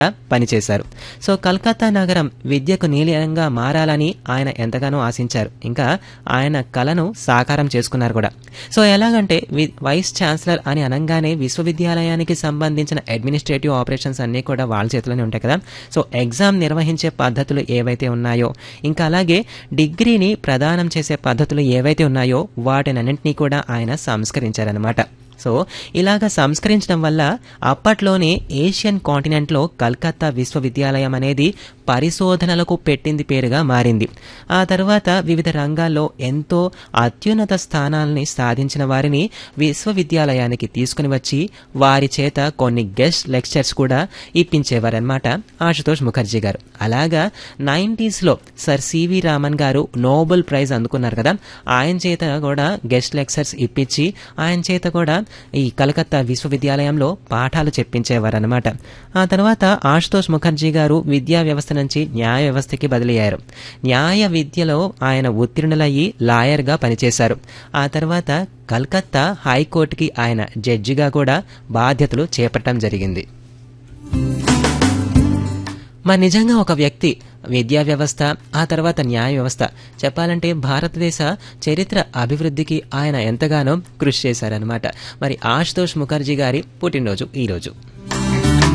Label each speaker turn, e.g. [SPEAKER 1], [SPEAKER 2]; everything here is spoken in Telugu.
[SPEAKER 1] పనిచేశారు సో కలకత్తా నగరం విద్యకు నీలయంగా మారాలని ఆయన ఎంతగానో ఆశించారు ఇంకా ఆయన కలను సాకారం చేసుకున్నారు కూడా సో ఎలాగంటే వి- వైస్ ఛాన్సలర్ అని అనగానే విశ్వవిద్యాలయానికి సంబంధించిన అడ్మినిస్ట్రేటివ్ ఆపరేషన్స్ అన్నీ కూడా వాళ్ళ చేతిలోనే ఉంటాయి కదా సో ఎగ్జామ్ నిర్వహించే పద్ధతులు ఏవైతే ఉన్నాయో ఇంకా అలాగే డిగ్రీని ప్రదానం చేసే పద్ధతులు ఏవైతే ఉన్నాయో వాటినన్నింటినీ కూడా ఆయన సంస్కరించారనమాట సో ఇలాగ సంస్కరించడం వల్ల అప్పట్లోనే ఏషియన్ కాంటినెంట్లో కల్కత్తా విశ్వవిద్యాలయం అనేది పరిశోధనలకు పెట్టింది పేరుగా మారింది ఆ తర్వాత వివిధ రంగాల్లో ఎంతో అత్యున్నత స్థానాల్ని సాధించిన వారిని విశ్వవిద్యాలయానికి తీసుకుని వచ్చి వారి చేత కొన్ని గెస్ట్ లెక్చర్స్ కూడా ఇప్పించేవారనమాట ఆశుతోష్ ముఖర్జీ గారు అలాగా నైంటీస్లో సర్ సివి రామన్ గారు నోబెల్ ప్రైజ్ అందుకున్నారు కదా ఆయన చేత కూడా గెస్ట్ లెక్చర్స్ ఇప్పించి ఆయన చేత కూడా ఈ కలకత్తా విశ్వవిద్యాలయంలో పాఠాలు చెప్పించేవారనమాట ఆ తర్వాత ఆశుతోష్ ముఖర్జీ గారు విద్యా వ్యవస్థ నుంచి న్యాయ వ్యవస్థకి బదిలయ్యారు న్యాయ విద్యలో ఆయన ఉత్తీర్ణులయ్యి లాయర్గా పనిచేశారు ఆ తర్వాత కల్కత్తా హైకోర్టుకి ఆయన జడ్జిగా కూడా బాధ్యతలు చేపట్టడం జరిగింది మరి నిజంగా ఒక వ్యక్తి విద్యా వ్యవస్థ ఆ తర్వాత న్యాయ వ్యవస్థ చెప్పాలంటే భారతదేశ చరిత్ర అభివృద్ధికి ఆయన ఎంతగానో కృషి చేశారనమాట మరి ఆశుతోష్ ముఖర్జీ గారి పుట్టినరోజు ఈరోజు